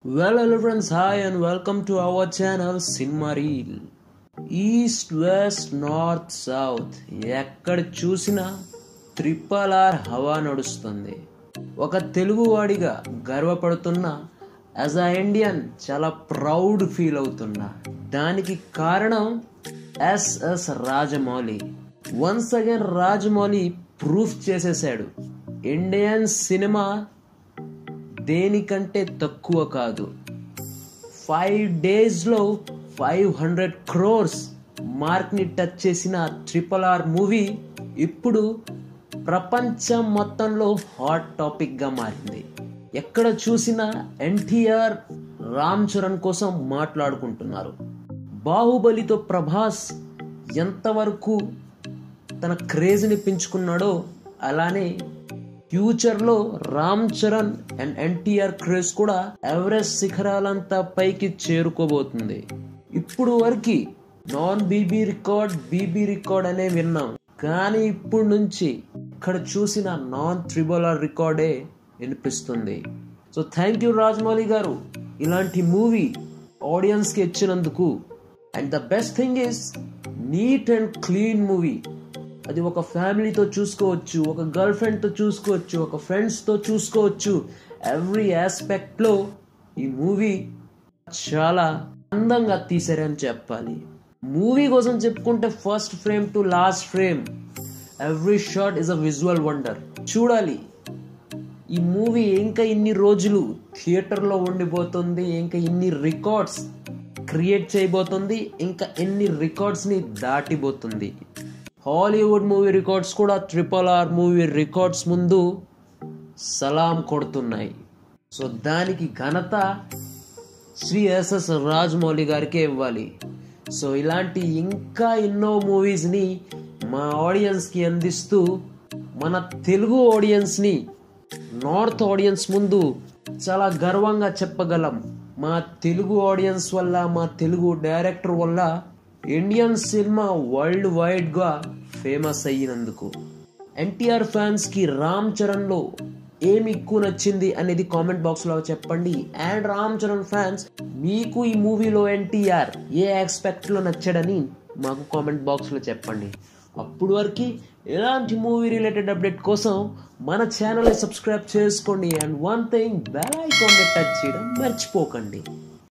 Well, hello friends, hi and welcome to our channel Cinema Reel. East west north south ఎక్కడ చూసినా triple R హవా నడుస్తుంది ఒక తెలుగువాడిగా గర్వపడుతున్న యాజ్ అ ఇండియన్ చాలా ప్రౌడ్ ఫీల్ అవుతున్నా దానికి కారణం S S Rajamouli once again Rajamouli proof చేసేసాడు ఇండియన్ సినిమా దేనికంటే తక్కువ కాదు ఫైవ్ డేస్లో ఫైవ్ హండ్రెడ్ క్రోర్స్ మార్క్ని టచ్ చేసిన ట్రిపుల్ ఆర్ మూవీ ఇప్పుడు ప్రపంచం మొత్తంలో హాట్ టాపిక్గా మారింది ఎక్కడ చూసినా ఎన్టీఆర్ రామ్ చరణ్ కోసం మాట్లాడుకుంటున్నారు బాహుబలితో ప్రభాస్ ఎంతవరకు తన క్రేజ్ని పెంచుకున్నాడో అలానే ఫ్యూచర్లో రామ్ చరణ్ అండ్ ఎన్టీఆర్ క్రేజ్ కూడా ఎవరెస్ట్ శిఖరాలంతా పైకి చేరుకోబోతుంది ఇప్పుడు వరకు non B B record B B record అనే విన్నాం కానీ ఇప్పుడు నుంచి ఇక్కడ చూసిన నాన్ త్రిబుల్ ఆర్ రికార్డే వినిపిస్తుంది సో థ్యాంక్ యూ రాజమౌళి గారు ఇలాంటి మూవీ ఆడియన్స్కి ఇచ్చినందుకు and the best thing is neat and clean movie అది ఒక ఫ్యామిలీతో చూసుకోవచ్చు ఒక గర్ల్ ఫ్రెండ్తో చూసుకోవచ్చు ఒక ఫ్రెండ్స్తో చూసుకోవచ్చు ఎవ్రీ ఆస్పెక్ట్లో ఈ మూవీ చాలా అందంగా తీసారని చెప్పాలి మూవీ కోసం చెప్పుకుంటే first frame to last frame every shot is a visual wonder చూడాలి ఈ మూవీ ఇంకా ఇన్ని రోజులు థియేటర్లో ఉండిపోతుంది ఇంకా ఇన్ని రికార్డ్స్ క్రియేట్ చేయబోతుంది ఇంకా ఎన్ని రికార్డ్స్ని దాటిపోతుంది హాలీవుడ్ మూవీ రికార్డ్స్ కూడా ట్రిపుల్ ఆర్ మూవీ రికార్డ్స్ ముందు సలాం కొడుతున్నాయి సో దానికి ఘనత శ్రీ ఎస్ఎస్ రాజమౌళి గారికే ఇవ్వాలి సో ఇలాంటి ఇంకా ఎన్నో మూవీస్ని మా ఆడియన్స్కి అందిస్తూ మన తెలుగు ఆడియన్స్ని నార్త్ ఆడియన్స్ ముందు చాలా గర్వంగా చెప్పగలం మా తెలుగు ఆడియన్స్ వల్ల మా తెలుగు డైరెక్టర్ వల్ల ఇండియన్ సినిమా వరల్డ్ వైడ్గా ఫేమస్ అయ్యినందుకు ఎన్టీఆర్ ఫ్యాన్స్కి రామ్ చరణ్లో ఏమి ఎక్కువ నచ్చింది అనేది కామెంట్ బాక్స్లో చెప్పండి అండ్ రామ్ చరణ్ ఫ్యాన్స్ మీకు ఈ మూవీలో ఎన్టీఆర్ ఏ ఆస్పెక్ట్లో నచ్చాడని మాకు కామెంట్ బాక్స్లో చెప్పండి అప్పుడు వరకు ఎలాంటి మూవీ రిలేటెడ్ అప్డేట్ కోసం మన ఛానల్ని సబ్స్క్రైబ్ చేసుకోండి అండ్ వన్ థింగ్ బెల్ ఐకాన్ని టచ్ చేయడం మర్చిపోకండి